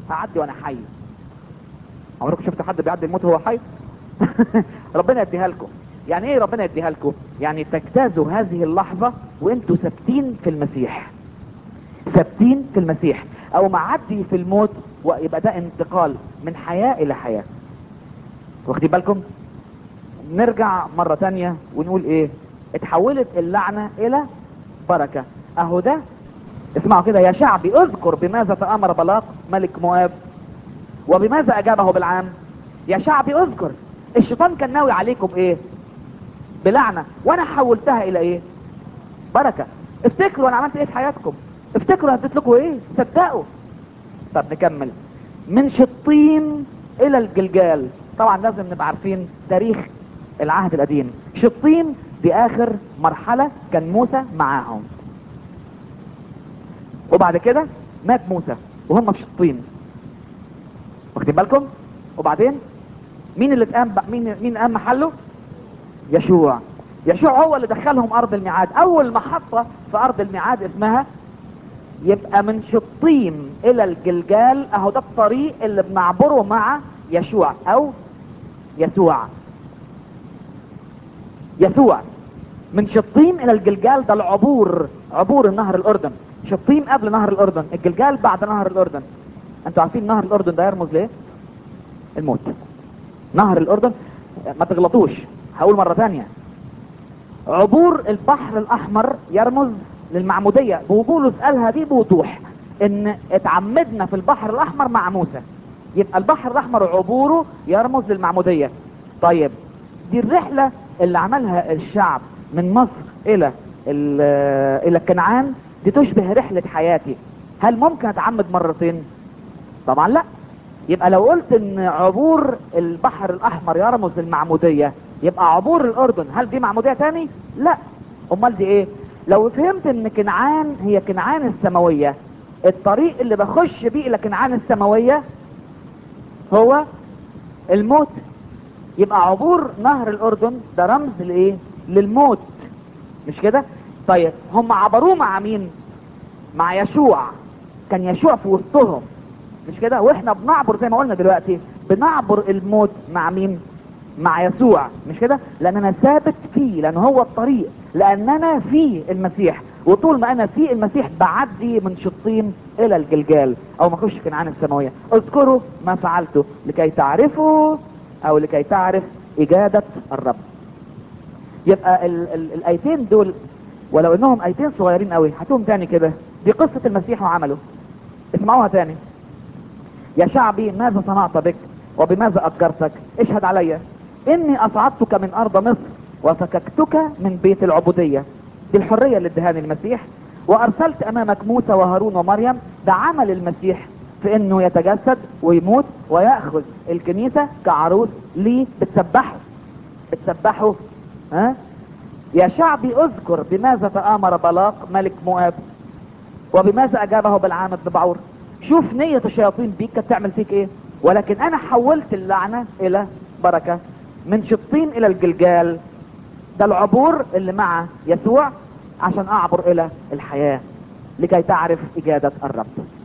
هعدي وانا حي عمركم شفتوا حد بيعدي الموت وهو حي ربنا يديها لكم يعني ايه ربنا يديها لكم يعني تجتازوا هذه اللحظة وانتوا ثابتين في المسيح ثابتين في المسيح او معدي في الموت ويبقى ده انتقال من حياة الى حياة واخدين بالكم نرجع مرة تانية ونقول ايه اتحولت اللعنة الى بركة اهو ده اسمعوا كده يا شعبي اذكر بماذا تأمر بلاق ملك مواب وبماذا اجابه بالعام يا شعبي اذكر الشيطان كان ناوي عليكم ايه بلعنة وانا حولتها الى ايه بركة افتكروا انا عملت ايه في حياتكم افتكروا انا اديت لكم ايه صدقوا طب نكمل من شطين الى الجلجال طبعا لازم نبقى عارفين تاريخ العهد القديم شطين دي اخر مرحلة كان موسى معاهم وبعد كده مات موسى وهم في شطين واخدين بالكم وبعدين مين اللي اتقام بق- مين مين قام محله يشوع يشوع هو اللي دخلهم ارض الميعاد اول محطة في ارض الميعاد اسمها يبقى من شطيم الى الجلجال اهو ده الطريق اللي بنعبره مع يشوع او يسوع يسوع من شطيم الى الجلجال ده العبور عبور النهر الاردن شطيم قبل نهر الاردن الجلجال بعد نهر الاردن انتوا عارفين نهر الاردن ده يرمز ليه الموت نهر الاردن ما تغلطوش هقول مرة ثانية عبور البحر الاحمر يرمز للمعمودية بوبولس قالها دي بوضوح ان اتعمدنا في البحر الاحمر مع موسى يبقى البحر الاحمر عبوره يرمز للمعمودية طيب دي الرحلة اللي عملها الشعب من مصر الى ال- الى كنعان دي تشبه رحلة حياتي هل ممكن اتعمد مرتين طبعا لا يبقى لو قلت ان عبور البحر الاحمر يرمز للمعمودية يبقى عبور الاردن هل دي معمودية تاني لا امال دي ايه لو فهمت ان كنعان هي كنعان السماوية الطريق اللي بخش بيه الى كنعان السماوية هو الموت يبقى عبور نهر الاردن ده رمز لايه للموت مش كده طيب هم عبروه مع مين مع يشوع كان يشوع في وسطهم مش كده واحنا بنعبر زي ما قلنا دلوقتي بنعبر الموت مع مين مع يسوع مش كده لان انا ثابت فيه لان هو الطريق لان انا في المسيح وطول ما انا في المسيح بعدي من شطين الى الجلجال او ما اخش كنعان السماويه اذكروا ما فعلته لكي تعرفوا او لكي تعرف اجابه الرب يبقى ال ال الايتين دول ولو انهم ايتين صغيرين قوي هاتوهم تاني كده دي قصه المسيح وعمله اسمعوها تاني يا شعبي ماذا صنعت بك وبماذا أجرتك اشهد علي إني أصعدتك من أرض مصر وفككتك من بيت العبودية دي الحرية اللي ادهاني المسيح وأرسلت أمامك موسى وهارون ومريم ده عمل المسيح في إنه يتجسد ويموت ويأخذ الكنيسة كعروس ليه بتسبحه بتسبحه ها يا شعبي اذكر بماذا تآمر بلاق ملك مؤاب وبماذا اجابه بالعام بن بعور شوف نية الشياطين بيك كانت تعمل فيك ايه ولكن انا حولت اللعنة الى بركة من شطين الى الجلجال ده العبور اللي مع يسوع عشان اعبر الى الحياة لكي تعرف اجادة الرب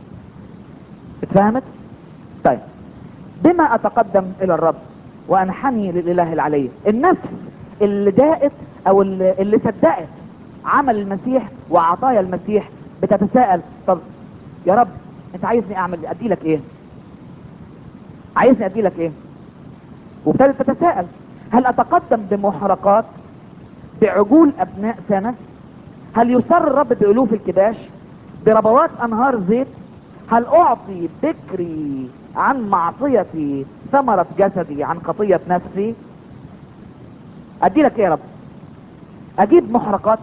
اتفهمت طيب بما اتقدم الى الرب وانحني للاله العلي النفس اللي داقت او اللي, اللي صدقت عمل المسيح وعطايا المسيح بتتساءل طب يا رب انت عايزني اعمل ادي لك ايه عايزني ادي لك ايه وابتدت تتساءل هل اتقدم بمحرقات بعجول ابناء سنة هل يسر الرب بألوف الكباش بربوات انهار زيت هل اعطي بكري عن معصيتي ثمرة جسدي عن خطية نفسي ادي لك ايه يا رب اجيب محرقات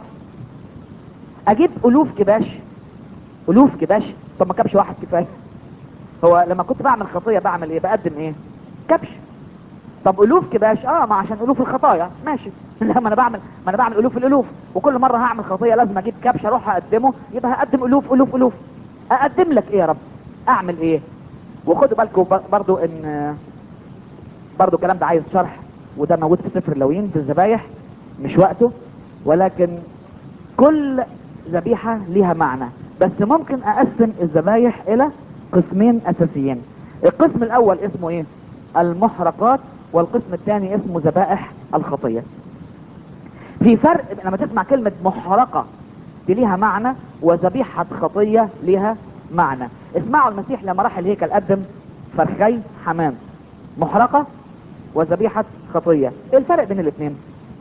اجيب الوف كباش الوف كباش طب ما كبش واحد كفايه هو لما كنت بعمل خطيه بعمل ايه بقدم ايه كبش طب الوف كباش اه ما عشان الوف الخطايا ماشي لا ما انا بعمل ما انا بعمل الوف الالوف وكل مره هعمل خطيه لازم اجيب كبش اروح اقدمه يبقى هقدم الوف الوف الوف اقدم لك ايه يا رب اعمل ايه وخدوا بالكم ب- برضو ان برضو الكلام ده عايز شرح وده موجود في سفر اللوين في الذبايح مش وقته ولكن كل ذبيحة ليها معنى بس ممكن اقسم الذبايح الى قسمين اساسيين القسم الاول اسمه ايه المحرقات والقسم الثاني اسمه ذبائح الخطية في فرق لما تسمع كلمة محرقة دي ليها معنى وذبيحة خطية ليها معنى اسمعوا المسيح لما راح الهيكل قدم فرخي حمام محرقة وذبيحة خطية ايه الفرق بين الاثنين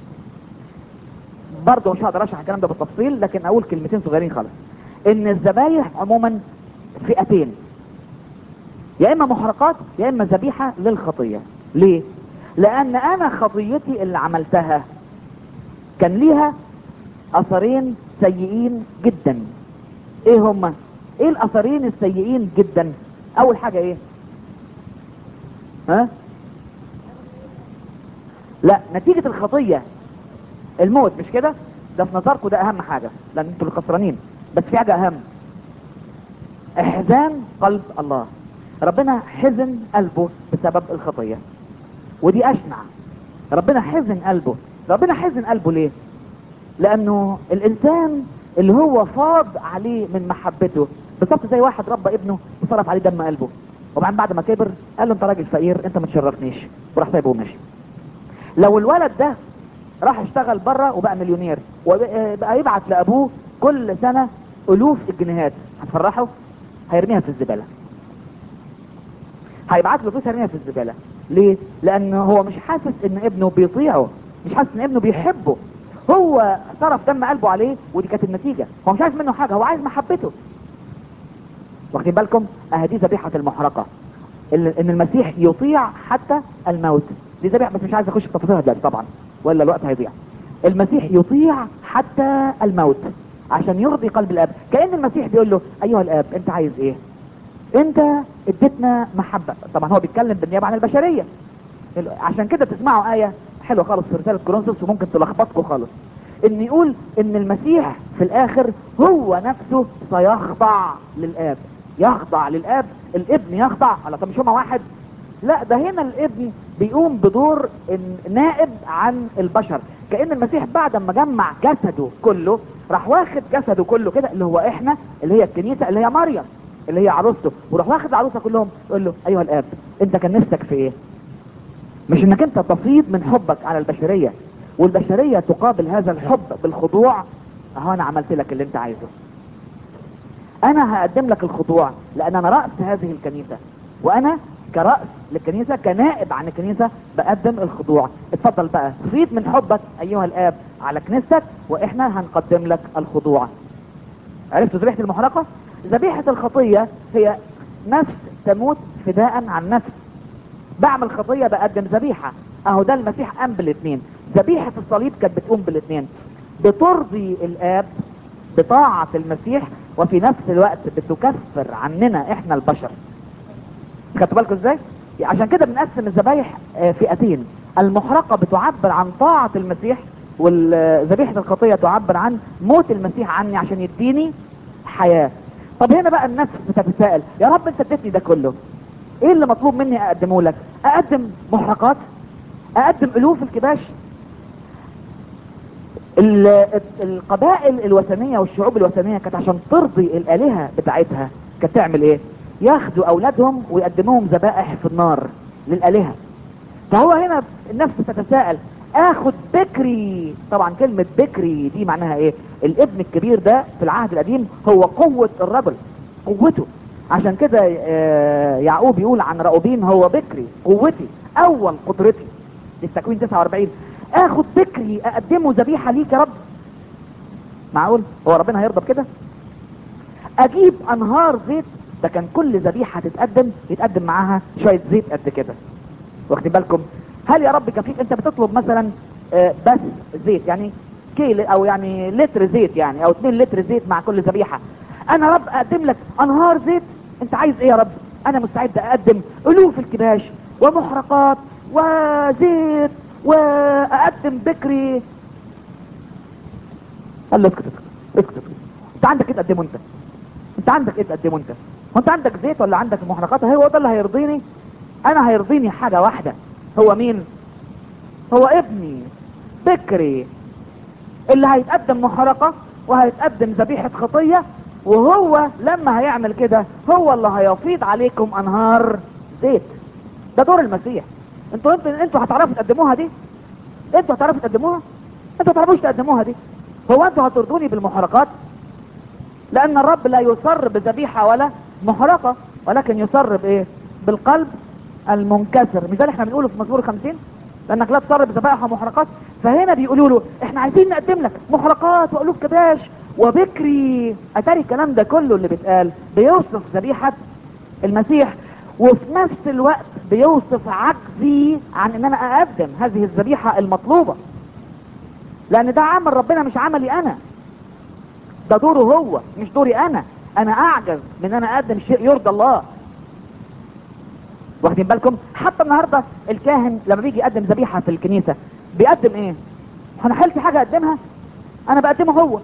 برضه مش هقدر اشرح الكلام ده بالتفصيل لكن اقول كلمتين صغيرين خالص ان الذبايح عموما فئتين يا اما محرقات يا اما ذبيحة للخطية ليه لان انا خطيتي اللي عملتها كان ليها اثرين سيئين جدا ايه هما ايه الاثرين السيئين جدا اول حاجة ايه ها لا نتيجة الخطية الموت مش كده ده في نظركم ده اهم حاجة لان انتوا اللي خسرانين بس في حاجة اهم احزان قلب الله ربنا حزن قلبه بسبب الخطية ودي اشنع ربنا حزن قلبه ربنا حزن قلبه ليه لانه الانسان اللي هو فاض عليه من محبته بالظبط زي واحد ربى ابنه وصرف عليه دم قلبه وبعدين بعد ما كبر قال له انت راجل فقير انت ما تشرفنيش وراح سايبه ومشي لو الولد ده راح اشتغل بره وبقى مليونير وبقى يبعت لابوه كل سنة الوف الجنيهات هتفرحه هيرميها في الزبالة هيبعت له فلوس هيرميها في الزبالة ليه لانه هو مش حاسس ان ابنه بيطيعه مش حاسس ان ابنه بيحبه هو صرف دم قلبه عليه ودي كانت النتيجة هو مش عايز منه حاجة هو عايز محبته واخدين بالكم اهي دي ذبيحة المحرقة ان المسيح يطيع حتى الموت دي ذبيحة بس مش عايز اخش في تفاصيلها دلوقتي طبعا ولا الوقت هيضيع المسيح يطيع حتى الموت عشان يرضي قلب الاب كأن المسيح بيقول له ايها الاب انت عايز ايه انت اديتنا محبة طبعا هو بيتكلم بالنيابة عن البشرية عشان كده تسمعوا آية حلوة خالص في رسالة كورنثوس وممكن تلخبطكم خالص ان يقول ان المسيح في الاخر هو نفسه سيخضع للاب يخضع للاب الابن يخضع على طب مش هما واحد لا ده هنا الابن بيقوم بدور نائب عن البشر كأن المسيح بعد ما جمع جسده كله راح واخد جسده كله كده اللي هو احنا اللي هي الكنيسة اللي هي مريم اللي هي عروسته وراح واخد العروسة كلهم يقول له ايها الاب انت كان نفسك في ايه مش انك انت تفيض من حبك على البشرية والبشرية تقابل هذا الحب بالخضوع اهو انا عملت لك اللي انت عايزه انا هقدم لك الخضوع لان انا رأس هذه الكنيسة وانا كرأس للكنيسة كنائب عن الكنيسة بقدم الخضوع اتفضل بقى فيض من حبك ايها الاب على كنيستك واحنا هنقدم لك الخضوع عرفتوا ذبيحة المحرقة ذبيحة الخطية هي نفس تموت فداء عن نفس بعمل خطية بقدم ذبيحة اهو ده المسيح قام بالاثنين ذبيحة الصليب كانت بتقوم بالاثنين بترضي الاب بطاعة المسيح وفي نفس الوقت بتكفر عننا احنا البشر خدتوا بالكم ازاي عشان كده بنقسم الذبايح فئتين المحرقة بتعبر عن طاعة المسيح والذبيحة الخطية تعبر عن موت المسيح عني عشان يديني حياة طب هنا بقى النفس بتتساءل يا رب انت اديتني ده كله ايه اللي مطلوب مني اقدمه لك اقدم محرقات اقدم الوف الكباش القبائل الوثنية والشعوب الوثنية كانت عشان ترضي الالهة بتاعتها كانت تعمل ايه ياخدوا اولادهم ويقدموهم ذبائح في النار للالهة فهو هنا النفس تتساءل اخد بكري طبعا كلمة بكري دي معناها ايه الابن الكبير ده في العهد القديم هو قوة الرجل قوته عشان كده يعقوب يقول عن رأوبين هو بكري قوتي اول قدرتي دي في تكوين 49 اخد بكري اقدمه ذبيحة ليك يا رب معقول هو ربنا هيرضى بكده اجيب انهار زيت ده كان كل ذبيحة تتقدم يتقدم معاها شوية زيت قد كده واخدين بالكم هل يا رب كفيك انت بتطلب مثلا بس زيت يعني كيل او يعني لتر زيت يعني او 2 لتر زيت مع كل ذبيحة انا رب اقدم لك انهار زيت انت عايز ايه يا رب انا مستعد اقدم الوف الكباش ومحرقات وزيت واقدم بكري قال له اسكت اسكت اسكت انت عندك ايه تقدمه انت انت عندك ايه تقدمه انت هو انت عندك زيت ولا عندك محرقات هو ده اللي هيرضيني انا هيرضيني حاجة واحدة هو مين هو ابني بكري اللي هيتقدم محرقة وهيتقدم ذبيحة خطية وهو لما هيعمل كده هو اللي هيفيض عليكم انهار زيت ده دور المسيح انتوا انتوا انتوا هتعرفوا تقدموها دي انتوا هتعرفوا تقدموها انتوا ما تعرفوش تقدموها دي هو انتوا هترضوني بالمحرقات لان الرب لا يصر بذبيحة ولا محرقة ولكن يصر بايه بالقلب المنكسر مش ده اللي احنا بنقوله في مزمور 50 لانك لا تصر بذبائح ومحرقات فهنا بيقولوا له احنا عايزين نقدم لك محرقات وقلوب كباش وبكري اتاري الكلام ده كله اللي بيتقال بيوصف ذبيحة المسيح وفي نفس الوقت بيوصف عجزي عن ان انا اقدم هذه الذبيحة المطلوبة لان ده عمل ربنا مش عملي انا ده دوره هو مش دوري انا انا اعجز من ان انا اقدم شيء يرضى الله واخدين بالكم حتى النهاردة الكاهن لما بيجي يقدم ذبيحة في الكنيسة بيقدم ايه انا حلت حاجة اقدمها انا بقدمه هو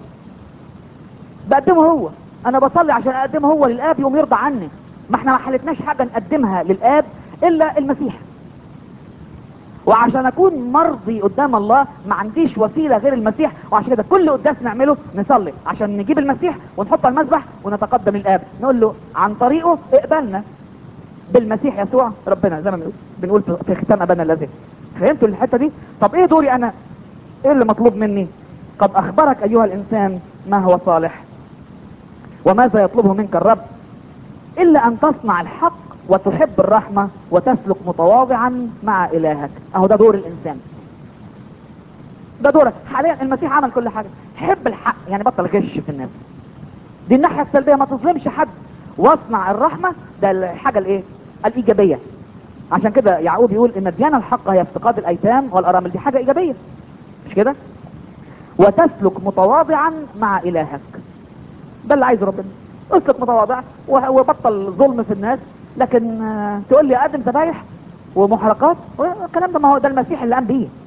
بقدمه هو انا بصلي عشان اقدمه هو للاب يوم يرضى عني ما احنا ما حلتناش حاجة نقدمها للاب الا المسيح وعشان اكون مرضي قدام الله ما عنديش وسيلة غير المسيح وعشان كده كل قداس نعمله نصلي عشان نجيب المسيح ونحطه على المذبح ونتقدم الاب نقول له عن طريقه اقبلنا بالمسيح يسوع ربنا زي ما بنقول بنقول في ختام ابانا الذي فهمتوا الحته دي طب ايه دوري انا ايه اللي مطلوب مني قد اخبرك ايها الانسان ما هو صالح وماذا يطلبه منك الرب الا ان تصنع الحق وتحب الرحمة وتسلك متواضعا مع الهك اهو ده دور الانسان ده دورك حاليا المسيح عمل كل حاجة حب الحق يعني بطل غش في الناس دي الناحية السلبية ما تظلمش حد واصنع الرحمة ده الحاجة الايه الايجابية عشان كده يعقوب يقول ان الديانة الحق هي افتقاد الايتام والارامل دي حاجة ايجابية مش كده وتسلك متواضعا مع الهك ده اللي عايزه ربنا اسلك متواضع وبطل ظلم في الناس لكن تقول لي اقدم ذبايح ومحرقات الكلام ده ما هو ده المسيح اللي قام بيه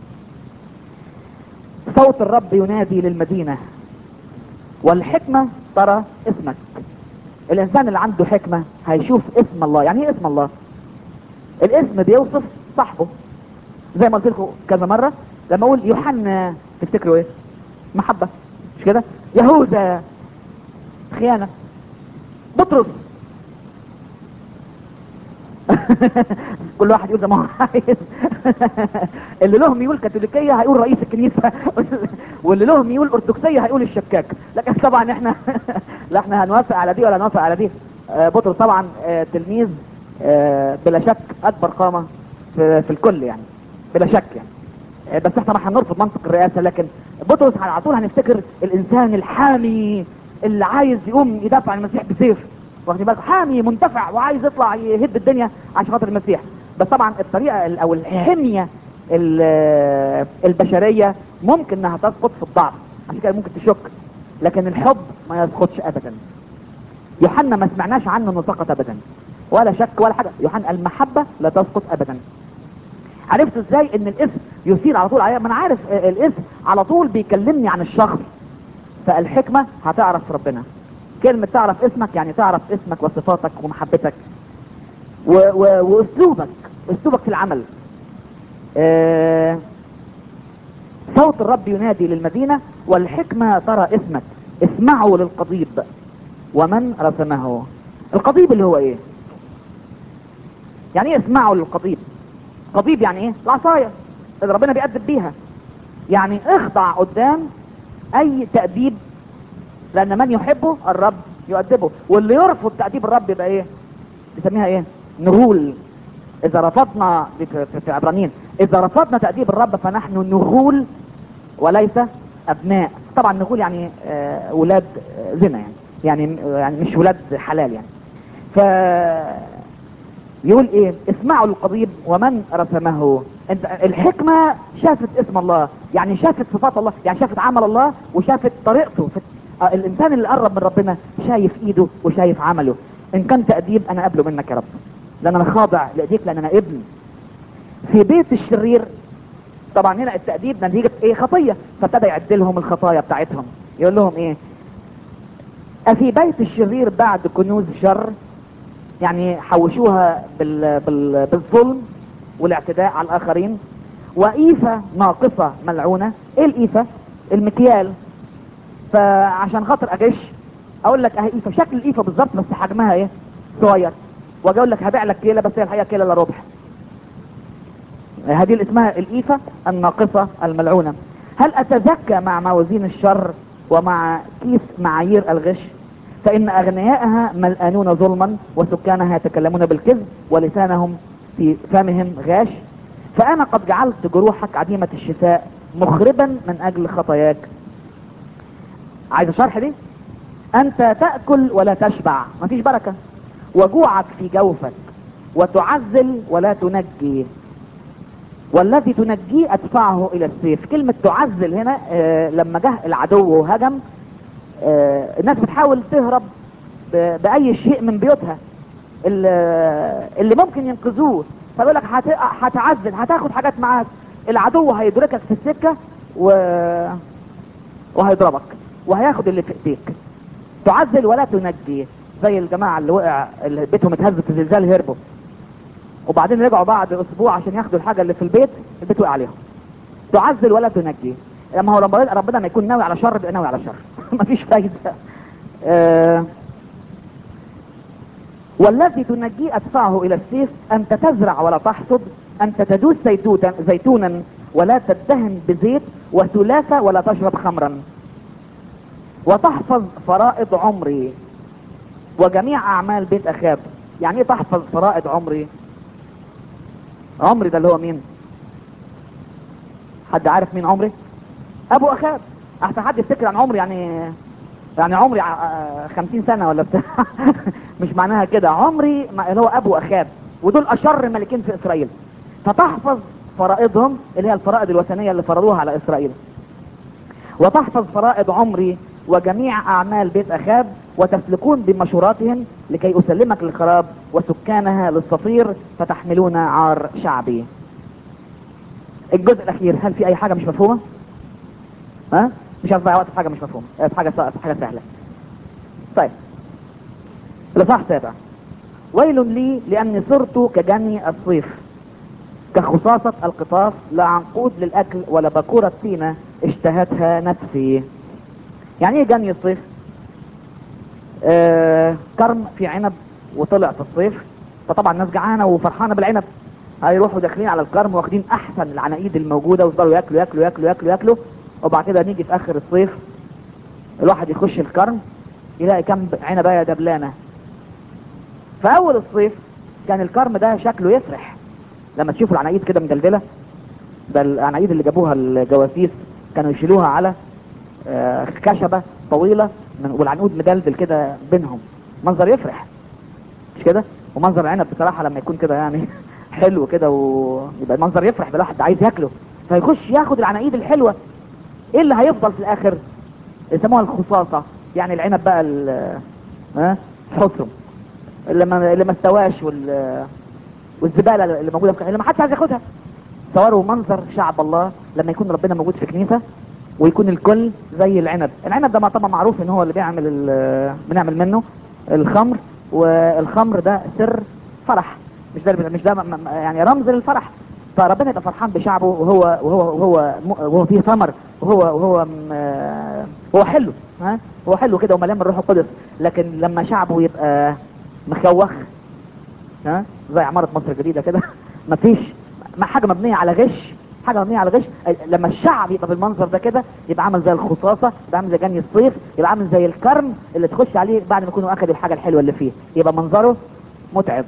صوت الرب ينادي للمدينة والحكمة ترى اسمك الانسان اللي عنده حكمة هيشوف اسم الله يعني ايه اسم الله الاسم بيوصف صاحبه زي ما قلت لكم كذا مرة لما اقول يوحنا تفتكروا ايه محبة مش كده يهوذا خيانة بطرس كل واحد يقول زي ما هو عايز اللي له ميول كاثوليكيه هيقول رئيس الكنيسه واللي له ميول ارثوذكسيه هيقول الشكاك لكن طبعا احنا لا احنا هنوافق على دي ولا هنوافق على دي آه بطرس طبعا آه تلميذ آه بلا شك اكبر قامه في, في الكل يعني بلا شك يعني بس احنا ما هنرفض منطق الرئاسه لكن بطرس على طول هنفتكر الانسان الحامي اللي عايز يقوم يدافع عن المسيح بسيف واخدين بالكم حامي مندفع وعايز يطلع يهد الدنيا عشان خاطر المسيح بس طبعا الطريقه او الحميه البشريه ممكن انها تسقط في الضعف عشان كده ممكن تشك لكن الحب ما يسقطش ابدا يوحنا ما سمعناش عنه انه سقط ابدا ولا شك ولا حاجه يوحنا المحبه لا تسقط ابدا عرفت ازاي ان الاسم يثير على طول عليا ما انا عارف الاسم على طول بيكلمني عن الشخص فالحكمه هتعرف ربنا كلمة تعرف اسمك يعني تعرف اسمك وصفاتك ومحبتك و و واسلوبك اسلوبك في العمل اه صوت الرب ينادي للمدينة والحكمة ترى اسمك اسمعوا للقضيب ومن رسمه القضيب اللي هو ايه يعني ايه اسمعوا للقضيب قضيب يعني ايه العصاية اللي ربنا بيأدب بيها يعني اخضع قدام اي تأديب لان من يحبه الرب يؤدبه واللي يرفض تأديب الرب يبقى ايه بيسميها ايه نغول اذا رفضنا في, في عبرانيين اذا رفضنا تأديب الرب فنحن نغول وليس ابناء طبعا نغول يعني آه ولاد زنا يعني يعني يعني مش ولاد حلال يعني ف يقول ايه اسمعوا القضيب ومن رسمه انت الحكمة شافت اسم الله يعني شافت صفات الله يعني شافت عمل الله وشافت طريقته في الانسان اللي قرب من ربنا شايف ايده وشايف عمله ان كان تأديب انا قبله منك يا رب لان انا خاضع لايديك لان انا ابن في بيت الشرير طبعا هنا التأديب نتيجة ايه خطية فابتدى يعد لهم الخطايا بتاعتهم يقول لهم ايه افي بيت الشرير بعد كنوز شر يعني حوشوها بال... بال... بالظلم والاعتداء على الاخرين وإيفة ناقصة ملعونة ايه الإيفة المكيال فعشان خاطر اجش اقول لك اهي ايفه شكل الايفه بالظبط بس حجمها ايه صغير واجي اقول لك هبيع لك كيله بس هي الحقيقه كيله الا ربع هذه اللي اسمها الايفه الناقصه الملعونه هل اتزكى مع موازين الشر ومع كيس معايير الغش فان اغنياءها ملآنون ظلما وسكانها يتكلمون بالكذب ولسانهم في فمهم غاش فانا قد جعلت جروحك عديمة الشفاء مخربا من اجل خطاياك عايز الشرح دي انت تأكل ولا تشبع مفيش بركة وجوعك في جوفك وتعزل ولا تنجي والذي تنجيه ادفعه الى السيف كلمة تعزل هنا آه لما جه العدو وهجم آه الناس بتحاول تهرب ب- باي شيء من بيوتها اللي, اللي ممكن ينقذوه فيقول لك هت- هتعزل هتاخد حاجات معاك العدو هيدركك في السكة و... وهيضربك وهياخد اللي في ايديك تعزل ولا تنجي زي الجماعة اللي وقع اللي بيتهم اتهز في زلزال هربوا وبعدين رجعوا بعد اسبوع عشان ياخدوا الحاجة اللي في البيت البيت وقع عليهم تعزل ولا تنجي لما هو ربنا ربنا ما يكون ناوي على شر بيبقى ناوي على شر مفيش فايدة آه والذي تنجيه ادفعه الى السيف انت تزرع ولا تحصد انت تدوس زيتوتا زيتونا ولا تدهن بزيت وثلاثة ولا تشرب خمرا وتحفظ فرائض عمري وجميع اعمال بيت اخاب يعني ايه تحفظ فرائض عمري عمري ده اللي هو مين حد عارف مين عمري ابو اخاب احسن حد يفتكر عن عمري يعني يعني عمري ع- خمسين سنة ولا بتاع مش معناها كده عمري ما- اللي هو ابو اخاب ودول اشر ملكين في اسرائيل فتحفظ فرائضهم اللي هي الفرائض الوثنية اللي فرضوها على اسرائيل وتحفظ فرائض عمري وجميع اعمال بيت اخاب وتسلكون بمشوراتهم لكي اسلمك للخراب وسكانها للصفير فتحملون عار شعبي الجزء الاخير هل في اي حاجة مش مفهومة ها مش هتضيع وقت في حاجة مش مفهومة آه، في حاجة في حاجة سهلة طيب الاصحاح السابع ويل لي لاني صرت كجني الصيف كخصاصة القطاف لا عنقود للاكل ولا باكورة سينة اشتهتها نفسي يعني ايه جني الصيف آه كرم في عنب وطلع في الصيف فطبعا الناس جعانه وفرحانه بالعنب هيروحوا داخلين على الكرم واخدين احسن العناقيد الموجوده ويفضلوا ياكلوا ياكلوا ياكلوا ياكلوا ياكلوا وبعد كده نيجي في اخر الصيف الواحد يخش الكرم يلاقي كم عنبايه دبلانه في اول الصيف كان الكرم ده شكله يفرح لما تشوفوا العناقيد كده مدلدله ده العناقيد اللي جابوها الجواسيس كانوا يشيلوها على آه، خشبة طويلة من والعنقود مدلدل كده بينهم منظر يفرح مش كده ومنظر العنب بصراحة لما يكون كده يعني حلو كده ويبقى المنظر يفرح بالواحد عايز ياكله فيخش ياخد العناقيد الحلوة ايه اللي هيفضل في الاخر يسموها الخصاصة يعني العنب بقى ال- ها حصم اللي ما اللي ما استواش وال والزبالة اللي موجودة في اللي ما حدش عايز ياخدها صوروا منظر شعب الله لما يكون ربنا موجود في كنيسة ويكون الكل زي العنب العنب ده ما طبعا معروف ان هو اللي بيعمل ال- بنعمل منه الخمر والخمر ده سر فرح مش ده مش ده م- م- يعني رمز للفرح فربنا يبقى فرحان بشعبه وهو وهو وهو م- وهو فيه ثمر وهو وهو م- آه، هو حلو ها هو حلو كده ومليان من الروح القدس لكن لما شعبه يبقى مخوخ ها زي عمارة مصر الجديدة كده مفيش ما حاجة مبنية على غش حاجة مبنية على غش لما الشعب يبقى بالمنظر ده كده يبقى عامل زي الخصاصة يبقى عامل زي جني الصيف يبقى عامل زي الكرم اللي تخش عليه بعد ما يكونوا اخدوا الحاجة الحلوة اللي فيه يبقى منظره متعب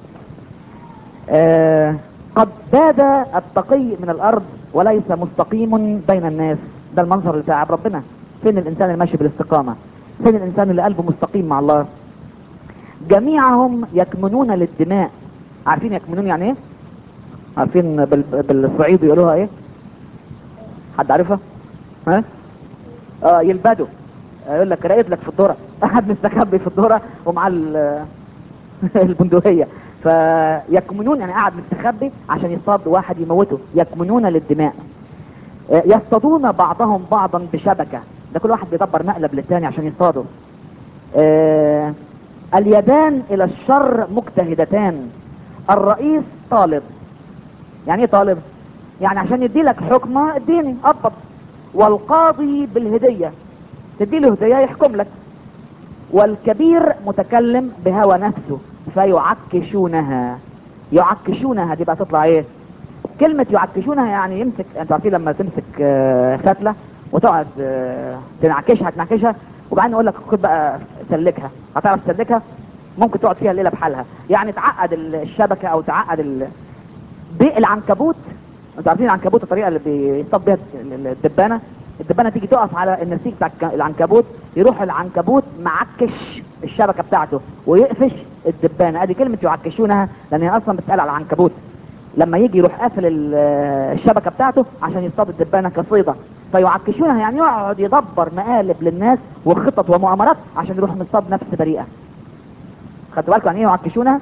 آه قد باد التقي من الارض وليس مستقيم بين الناس ده المنظر اللي تعب ربنا فين الانسان اللي ماشي بالاستقامة فين الانسان اللي قلبه مستقيم مع الله جميعهم يكمنون للدماء عارفين يكمنون يعني ايه عارفين بال... بالصعيد يقولوها ايه حد عارفها ها اه يلبدوا آه، يقول لك راقد لك في الذره قاعد مستخبي في الذره ومع ال- البندقيه فيكمنون يعني قاعد مستخبي عشان يصطاد واحد يموته يكمنون للدماء آه، يصطادون بعضهم بعضا بشبكه ده كل واحد بيدبر مقلب للتاني عشان يصطادوا آه، اليدان الى الشر مجتهدتان الرئيس طالب يعني ايه طالب يعني عشان يدي لك حكمة اديني قبض والقاضي بالهدية تدي له هدية يحكم لك والكبير متكلم بهوى نفسه فيعكشونها يعكشونها دي بقى تطلع ايه كلمة يعكشونها يعني يمسك انتوا عارفين لما تمسك آه، فتلة وتقعد آه، تنعكشها تنعكشها وبعدين يقول لك خد بقى سلكها هتعرف تسلكها ممكن تقعد فيها الليلة بحالها يعني تعقد الشبكة او تعقد ال... بالعنكبوت انتوا عارفين العنكبوت الطريقة اللي بيصطاد بيها الدبانة الدبانة تيجي تقف على النسيج بتاع الك- العنكبوت يروح العنكبوت معكش الشبكة بتاعته ويقفش الدبانة ادي كلمة يعكشونها لان هي اصلا بتسأل على العنكبوت لما يجي يروح قافل ال- الشبكة بتاعته عشان يصطاد الدبانة كصيدة فيعكشونها يعني يقعد يدبر مقالب للناس وخطط ومؤامرات عشان يروح مصطاد نفس بريئة خدتوا بالكم يعني ايه يعكشونها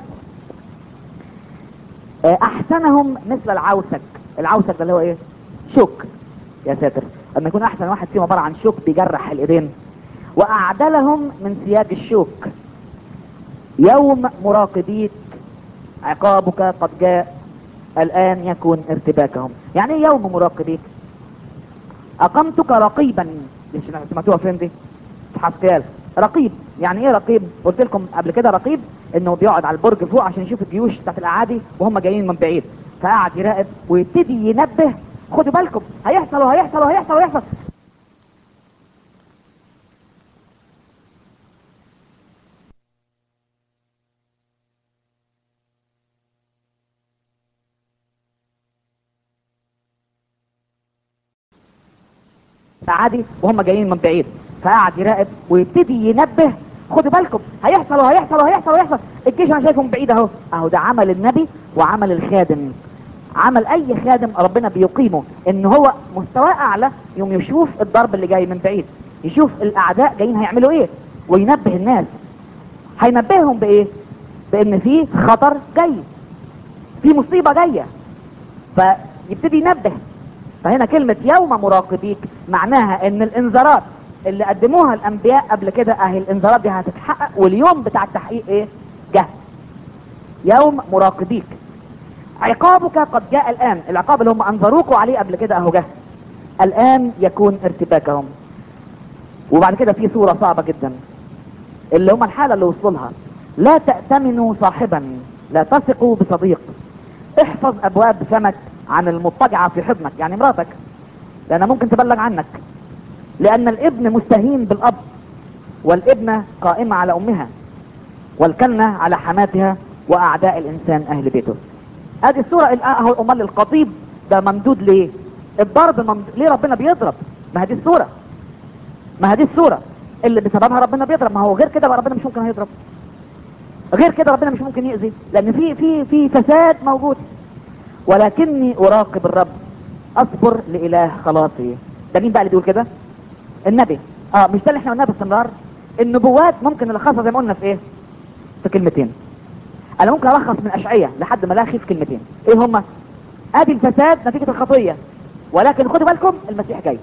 آه، احسنهم مثل العوسك العوسك ده اللي هو ايه شوك يا ساتر لما يكون احسن واحد فيهم عباره عن شوك بيجرح الايدين واعدلهم من سياج الشوك يوم مراقبيك عقابك قد جاء الان يكون ارتباكهم يعني ايه يوم مراقبيك اقمتك رقيبا دي سمعتوها فين دي في حسكيال رقيب يعني ايه رقيب قلت لكم قبل كده رقيب انه بيقعد على البرج فوق عشان يشوف الجيوش بتاعت الاعادي وهم جايين من بعيد فقعد يراقب ويبتدي ينبه خدوا بالكم هيحصل وهيحصل وهيحصل وهيحصل عادي وهم جايين من بعيد فقعد يراقب ويبتدي ينبه خدوا بالكم هيحصل وهيحصل وهيحصل وهيحصل الجيش انا شايفه من بعيد اهو اهو ده عمل النبي وعمل الخادم عمل اي خادم ربنا بيقيمه ان هو مستواه اعلى يوم يشوف الضرب اللي جاي من بعيد يشوف الاعداء جايين هيعملوا ايه وينبه الناس هينبههم بايه بان في خطر جاي في مصيبه جايه فيبتدي ينبه فهنا كلمة يوم مراقبيك معناها ان الانذارات اللي قدموها الانبياء قبل كده اهي الانذارات دي هتتحقق واليوم بتاع التحقيق ايه جه يوم مراقبيك عقابك قد جاء الان العقاب اللي هم انذروكوا عليه قبل كده اهو جه الان يكون ارتباكهم وبعد كده في صورة صعبة جدا اللي هم الحالة اللي وصلوا لها لا تأتمنوا صاحبا لا تثقوا بصديق احفظ ابواب فمك عن المضطجعة في حضنك يعني مراتك لانها ممكن تبلغ عنك لان الابن مستهين بالاب والابنة قائمة على امها والكنة على حماتها واعداء الانسان اهل بيته ادي الصورة الآن اهو امال القطيب ده ممدود ليه الضرب ممدود ليه ربنا بيضرب ما هي دي الصورة ما هي دي الصورة اللي بسببها ربنا بيضرب ما هو غير كده بقى ربنا مش ممكن هيضرب غير كده ربنا مش ممكن يأذي لان في في في فساد موجود ولكني اراقب الرب اصبر لاله خلاصي ده مين بقى اللي بيقول كده النبي اه مش ده اللي احنا قلناه باستمرار النبوات ممكن نلخصها زي ما قلنا في ايه في كلمتين انا ممكن الخص من اشعية لحد ما لاخي في كلمتين ايه هما ادي الفساد نتيجة الخطية ولكن خدوا بالكم المسيح جاي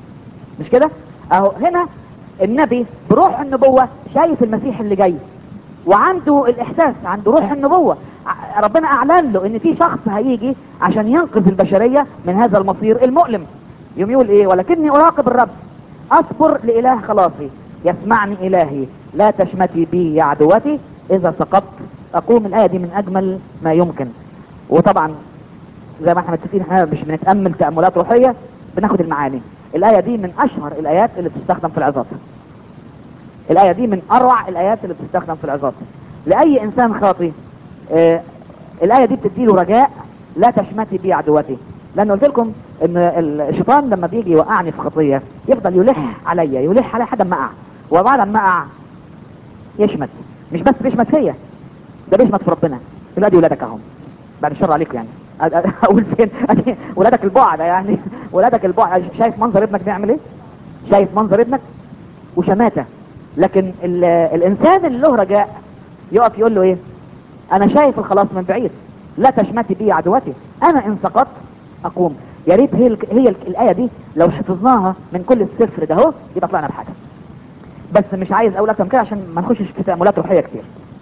مش كده اهو هنا النبي بروح النبوة شايف المسيح اللي جاي وعنده الاحساس عنده روح النبوة ع- ربنا اعلن له ان في شخص هيجي عشان ينقذ البشرية من هذا المصير المؤلم يوم يقول ايه ولكني اراقب الرب اصبر لاله خلاصي يسمعني الهي لا تشمتي بي يا عدوتي اذا سقطت اقوم الايه دي من اجمل ما يمكن وطبعا زي ما احنا متفقين احنا مش بنتامل تاملات روحيه بناخد المعاني الايه دي من اشهر الايات اللي بتستخدم في العظات الآية دي من أروع الآيات اللي بتستخدم في العظات لأي إنسان خاطي آه الآية دي بتديله رجاء لا تشمتي بي عدوتي لأن قلت لكم إن الشيطان لما بيجي يوقعني في خطية يفضل يلح عليا يلح عليا لحد ما أقع وبعد ما أقع يشمت مش بس بيشمت فيا ده بيشمت في ربنا يقول ادي ولادك اهم بعد الشر عليكم يعني أ- أ- اقول فين أدي ولادك البعد يعني ولادك البعد شايف منظر ابنك بيعمل ايه شايف منظر ابنك وشماتة لكن ال- الانسان اللي له رجاء يقف يقول له ايه انا شايف الخلاص من بعيد لا تشمتي بي عدوتي انا ان سقطت اقوم يا ريت هي ال- هي ال- الايه دي لو حفظناها من كل السفر ده اهو يبقى طلعنا بحاجه بس مش عايز اقول اكتر من كده عشان ما نخشش في تاملات روحيه كتير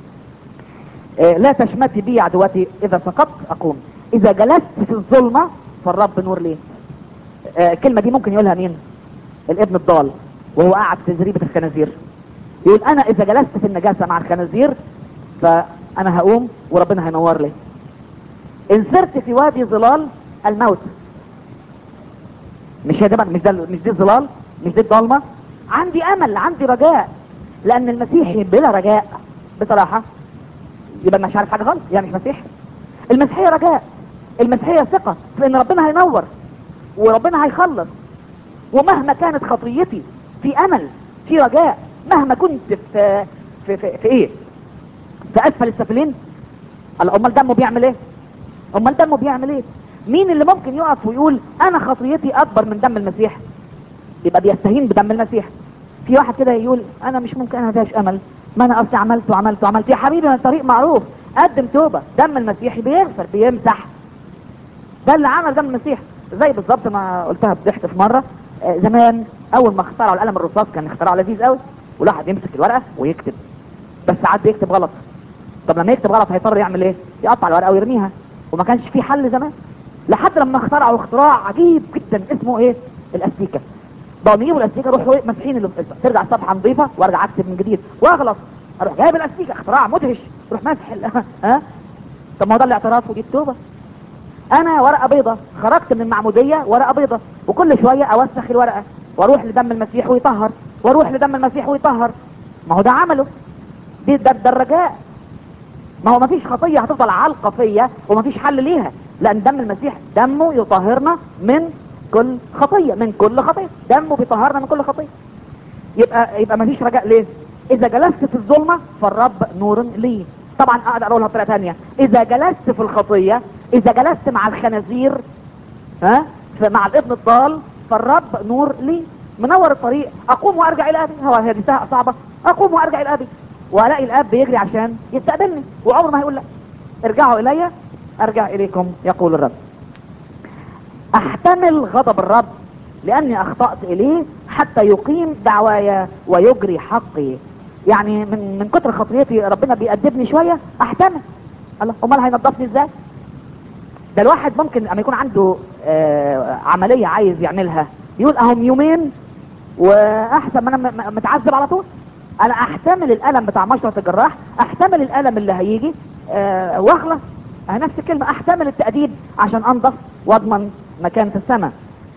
آه، لا تشمتي بي عدوتي اذا سقطت اقوم اذا جلست في الظلمه فالرب نور لي آه، الكلمه دي ممكن يقولها مين الابن الضال وهو قاعد في زريبه الخنازير يقول انا اذا جلست في النجاسة مع الخنازير فانا هقوم وربنا هينور لي ان سرت في وادي ظلال الموت مش هي ده بقى- مش ده مش دي الظلال مش دي الضلمه عندي امل عندي رجاء لان المسيحي بلا رجاء بصراحه يبقى مش عارف حاجه خالص يعني مش مسيحي المسيحيه رجاء المسيحيه ثقه في ان ربنا هينور وربنا هيخلص ومهما كانت خطيتي في امل في رجاء مهما كنت في في في, في ايه في اسفل السفلين الله امال دمه بيعمل ايه امال دمه بيعمل ايه مين اللي ممكن يقف ويقول انا خطيتي اكبر من دم المسيح يبقى بيستهين بدم المسيح في واحد كده يقول انا مش ممكن انا مفيهاش امل ما انا اصلي عملت وعملت وعملت يا حبيبي انا الطريق معروف قدم توبه دم المسيح بيغفر بيمسح ده اللي عمل دم المسيح زي بالظبط ما قلتها بضحك في مره آه، زمان اول ما اخترعوا القلم الرصاص كان اختراع لذيذ قوي والواحد يمسك الورقه ويكتب بس ساعات بيكتب غلط طب لما يكتب غلط هيضطر يعمل ايه يقطع الورقه ويرميها وما كانش في حل زمان لحد لما اخترعوا اختراع عجيب جدا اسمه ايه الاستيكه بقوا يجيبوا الاستيكه يروحوا إيه؟ مسحين اللي ترجع الصفحه نظيفه وارجع اكتب من جديد واغلط اروح جايب الاستيكه اختراع مدهش روح مسح ال- ها طب ما هو ده الاعتراف ودي التوبه انا ورقه بيضة خرجت من المعموديه ورقه بيضة وكل شويه اوسخ الورقه واروح لدم المسيح ويطهر واروح لدم المسيح ويطهر ما هو ده عمله دي ده, ده الرجاء ما هو مفيش خطيه هتفضل علقه فيا ومفيش حل ليها لان دم المسيح دمه يطهرنا من كل خطيه من كل خطيه دمه بيطهرنا من كل خطيه يبقى يبقى مفيش رجاء ليه اذا جلست في الظلمه فالرب نور لي طبعا اقدر اقولها بطريقه ثانيه اذا جلست في الخطيه اذا جلست مع الخنازير ها ف- مع الابن الضال فالرب نور لي منور الطريق اقوم وارجع الى ابي هو هذه ساعه صعبه اقوم وارجع الى ابي والاقي الاب بيجري عشان يستقبلني وعمره ما هيقول لا ارجعوا الي ارجع اليكم يقول الرب احتمل غضب الرب لاني اخطأت اليه حتى يقيم دعواي ويجري حقي يعني من من كتر خطيتي ربنا بيأدبني شويه احتمل الله امال هينضفني ازاي ده الواحد ممكن اما يكون عنده آه عمليه عايز يعملها يقول اهم يومين واحسن ما انا م- م- متعذب على طول انا احتمل الالم بتاع مشرط الجراح احتمل الالم اللي هيجي آه واخلص آه نفس الكلمه احتمل التأديب عشان انضف واضمن مكان في السماء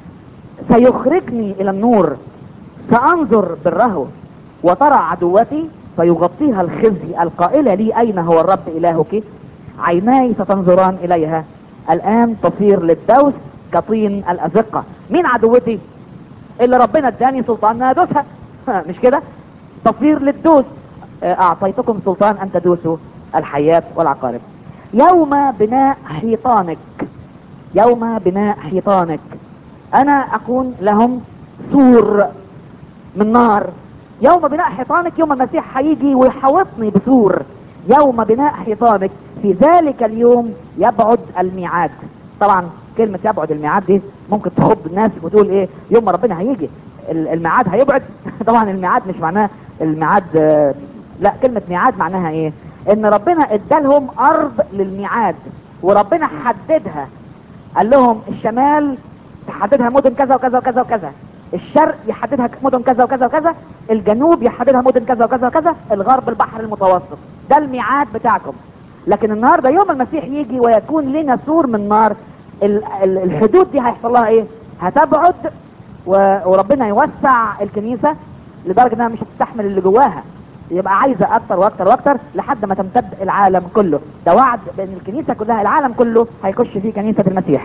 سيخرجني الى النور سانظر بره وترى عدوتي فيغطيها الخزي القائلة لي اين هو الرب الهك عيناي ستنظران اليها الان تصير للدوس كطين الازقة مين عدوتي اللي ربنا اداني سلطان ان ادوسها مش كده تصير للدوس آه، اعطيتكم سلطان ان تدوسوا الحياة والعقارب يوم بناء حيطانك يوم بناء حيطانك انا اكون لهم سور من نار يوم بناء حيطانك يوم المسيح هيجي ويحوطني بسور يوم بناء حيطانك في ذلك اليوم يبعد الميعاد طبعا كلمة يبعد الميعاد دي ممكن تخض الناس وتقول ايه يوم ما ربنا هيجي ال- الميعاد هيبعد طبعا الميعاد مش معناه الميعاد آه، لا كلمة ميعاد معناها ايه ان ربنا ادالهم ارض للميعاد وربنا حددها قال لهم الشمال تحددها مدن كذا وكذا وكذا وكذا الشرق يحددها مدن كذا وكذا وكذا الجنوب يحددها مدن كذا وكذا وكذا الغرب البحر المتوسط ده الميعاد بتاعكم لكن النهارده يوم المسيح يجي ويكون لنا سور من نار ال- ال- الحدود دي هيحصل لها ايه هتبعد و- وربنا يوسع الكنيسة لدرجة انها مش هتستحمل اللي جواها يبقى عايزة اكتر واكتر واكتر لحد ما تمتد العالم كله ده وعد بان الكنيسة كلها العالم كله هيخش فيه كنيسة المسيح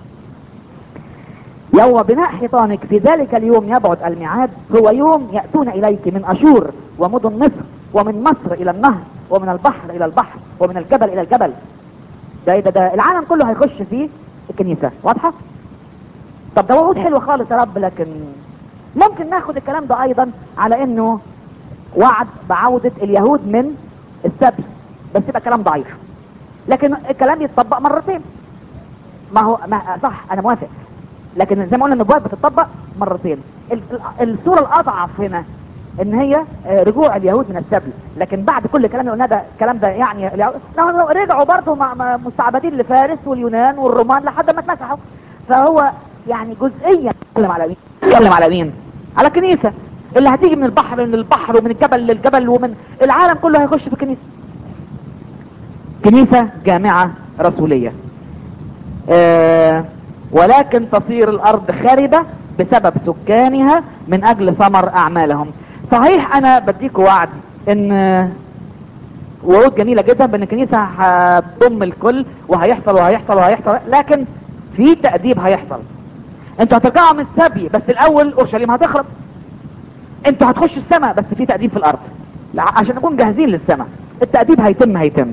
يوم بناء حيطانك في ذلك اليوم يبعد الميعاد هو يوم يأتون إليك من أشور ومدن مصر ومن مصر إلى النهر ومن البحر إلى البحر ومن الجبل إلى الجبل ده ده, ده العالم كله هيخش فيه الكنيسة واضحة؟ طب ده وعود حلوة خالص يا رب لكن ممكن ناخد الكلام ده أيضا على إنه وعد بعودة اليهود من السبي بس يبقى كلام ضعيف لكن الكلام يتطبق مرتين ما هو ما صح انا موافق لكن زي ما قلنا النبوات بتطبق مرتين ال- ال- الصورة الاضعف هنا ان هي آه، رجوع اليهود من السبي لكن بعد كل الكلام اللي قلناه ده الكلام ده يعني اليهود- نعم، رجعوا برضه مع- مع مستعبدين لفارس واليونان والرومان لحد ما اتمسحوا فهو يعني جزئيا يتكلم على مين يتكلم على مين على الكنيسة اللي هتيجي من البحر للبحر ومن الجبل للجبل ومن العالم كله هيخش في الكنيسة كنيسة جامعة رسولية آه ولكن تصير الارض خاربة بسبب سكانها من اجل ثمر اعمالهم صحيح انا بديكوا وعد ان وعود جميلة جدا بان الكنيسة هتضم الكل وهيحصل وهيحصل وهيحصل لكن في تأديب هيحصل انتوا هترجعوا من السبي بس الاول اورشليم هتخرب انتوا هتخشوا السماء بس في تأديب في الارض لا، عشان نكون جاهزين للسماء التأديب هيتم هيتم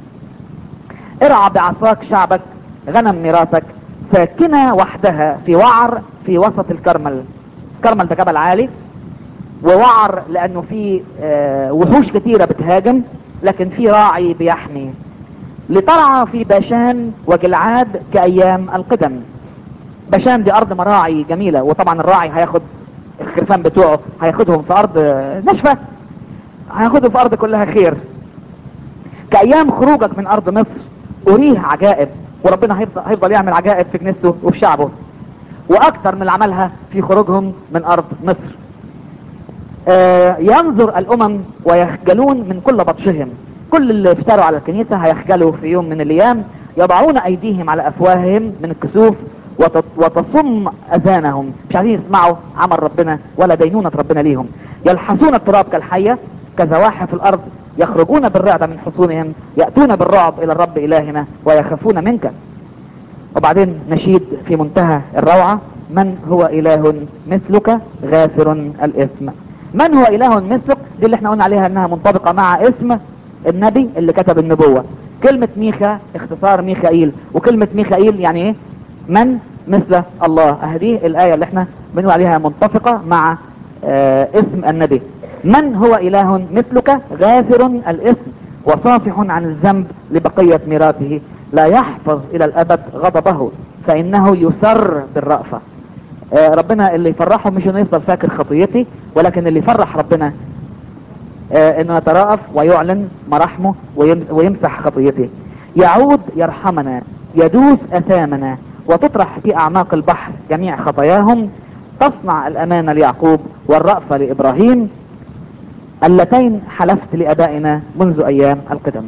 ارعى بعصاك شعبك غنم ميراثك ساكنة وحدها في وعر في وسط الكرمل الكرمل ده جبل عالي ووعر لانه في آه، وحوش كتيرة بتهاجم لكن في راعي بيحمي لترعى في باشان وجلعاد كايام القدم باشان دي ارض مراعي جميلة وطبعا الراعي هياخد الخرفان بتوعه هياخدهم في ارض آه، ناشفة هياخدهم في ارض كلها خير كايام خروجك من ارض مصر اريه عجائب وربنا هيفضل, هيفضل يعمل عجائب في كنيسته وفي شعبه واكثر من اللي عملها في خروجهم من ارض مصر آه ينظر الامم ويخجلون من كل بطشهم كل اللي افتروا على الكنيسة هيخجلوا في يوم من الايام يضعون ايديهم على افواههم من الكسوف وت- وتصم اذانهم مش عايزين يسمعوا عمل ربنا ولا دينونة ربنا ليهم يلحسون التراب كالحية كزواحف الارض يخرجون بالرعدة من حصونهم يأتون بالرعب الى الرب الهنا ويخافون منك وبعدين نشيد في منتهى الروعة من هو اله مثلك غافر الاثم من هو اله مثلك دي اللي احنا قلنا عليها انها منطبقة مع اسم النبي اللي كتب النبوة كلمة ميخا اختصار ميخائيل وكلمة ميخائيل يعني ايه من مثل الله هذه الآية اللي احنا بنقول عليها منطبقة مع آه اسم النبي من هو اله مثلك غافر الاثم وصافح عن الذنب لبقية ميراثه لا يحفظ الى الابد غضبه فانه يسر بالرأفة آه، ربنا اللي يفرحه مش انه يفضل فاكر خطيتي ولكن اللي يفرح ربنا آه، انه يترأف ويعلن مراحمه ويم- ويمسح خطيته يعود يرحمنا يدوس اثامنا وتطرح في اعماق البحر جميع خطاياهم تصنع الامانة ليعقوب والرأفة لابراهيم اللتين حلفت لابائنا منذ ايام القدم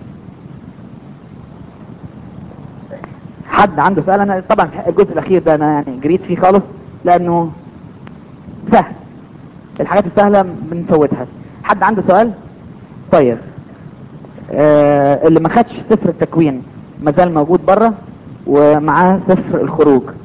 حد عنده سؤال انا طبعا الجزء الاخير ده انا يعني جريت فيه خالص لانه سهل الحاجات السهلة بنفوتها حد عنده سؤال طيب آه اللي ما خدش سفر التكوين ما زال موجود بره ومعاه سفر الخروج